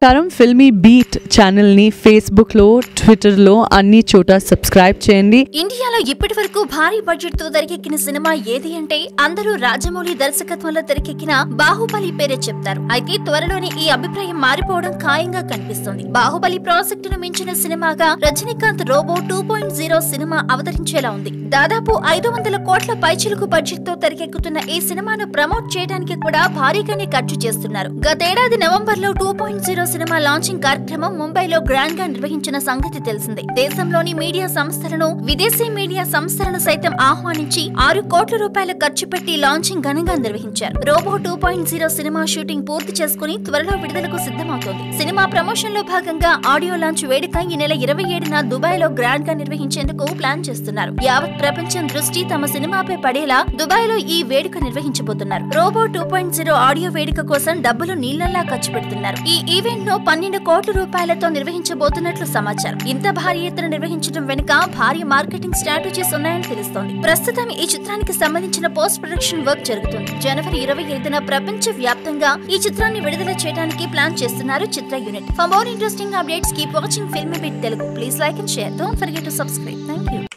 నమస్కారం ఫిల్మీ బీట్ ఛానల్ని ఫేస్బుక్లో ట్విట్టర్లో అన్ని చోట సబ్స్క్రైబ్ చేయండి ఇండియాలో ఇప్పటి వరకు భారీ బడ్జెట్ తో తెరకెక్కిన సినిమా ఏది అంటే అందరూ రాజమౌళి దర్శకత్వంలో తెరకెక్కిన బాహుబలి పేరే చెప్తారు అయితే త్వరలోనే ఈ అభిప్రాయం మారిపోవడం ఖాయంగా కనిపిస్తుంది బాహుబలి ప్రాజెక్ట్ ను మించిన సినిమాగా Rajinikanth robo two point zero సినిమా అవతరించేలా ఉంది దాదాపు ఐదు వందల కోట్ల పైచిలుకు బడ్జెట్ తో తెరకెక్కుతున్న ఈ సినిమాను ప్రమోట్ చేయడానికి కూడా భారీగానే ఖర్చు చేస్తున్నారు గతేడాది నవంబర్ లో టూ పాయింట్ జీరో సినిమా లాంచింగ్ కార్యక్రమం ముంబైలో గ్రాండ్ గా నిర్వహించిన సంగతి తెలిసిందే దేశంలోని మీడియా సంస్థలను విదేశీ మీడియా సంస్థలను సైతం ఆహ్వానించి ఆరు కోట్ల రూపాయల ఖర్చు పెట్టి లాంచింగ్ ఘనంగా నిర్వహించారు రోబో టూ పాయింట్ జీరో సినిమా షూటింగ్ పూర్తి చేసుకుని త్వరలో విడుదలకు సిద్ధమవుతోంది సినిమా ప్రమోషన్ లో భాగంగా ఆడియో లాంచ్ వేడుక ఈ నెల ఇరవై ఏడున దుబాయ్ లో గ్రాండ్ గా నిర్వహించేందుకు ప్లాన్ చేస్తున్నారు యావత్ ప్రపంచం దృష్టి తమ సినిమాపై పడేలా దుబాయ్ లో ఈ వేడుక నిర్వహించబోతున్నారు robo two point zero audio వేడుక కోసం డబ్బులు నీళ్లలా ఖర్చు పెడుతున్నారు ఈ ఈవెంట్ ను పన్నెండు కోట్ల రూపాయలతో నిర్వహించబోతున్నట్లు సమాచారం ఇంత భారీ ఎత్తున నిర్వహించడం వెనుక భారీ మార్కెటింగ్ స్ట్రాటజీస్ ఉన్నాయని తెలుస్తోంది ప్రస్తుతం ఈ చిత్రానికి సంబంధించిన పోస్ట్ ప్రొడక్షన్ వర్క్ జరుగుతుంది జనవరి ఇరవై ఐదున ప్రపంచ వ్యాప్తంగా ఈ చిత్రాన్ని విడుదల చేయడానికి ప్లాన్ చేస్తున్నారు చిత్ర unit for more interesting updates keep watching film bit Telugu please like and share don't forget to subscribe thank you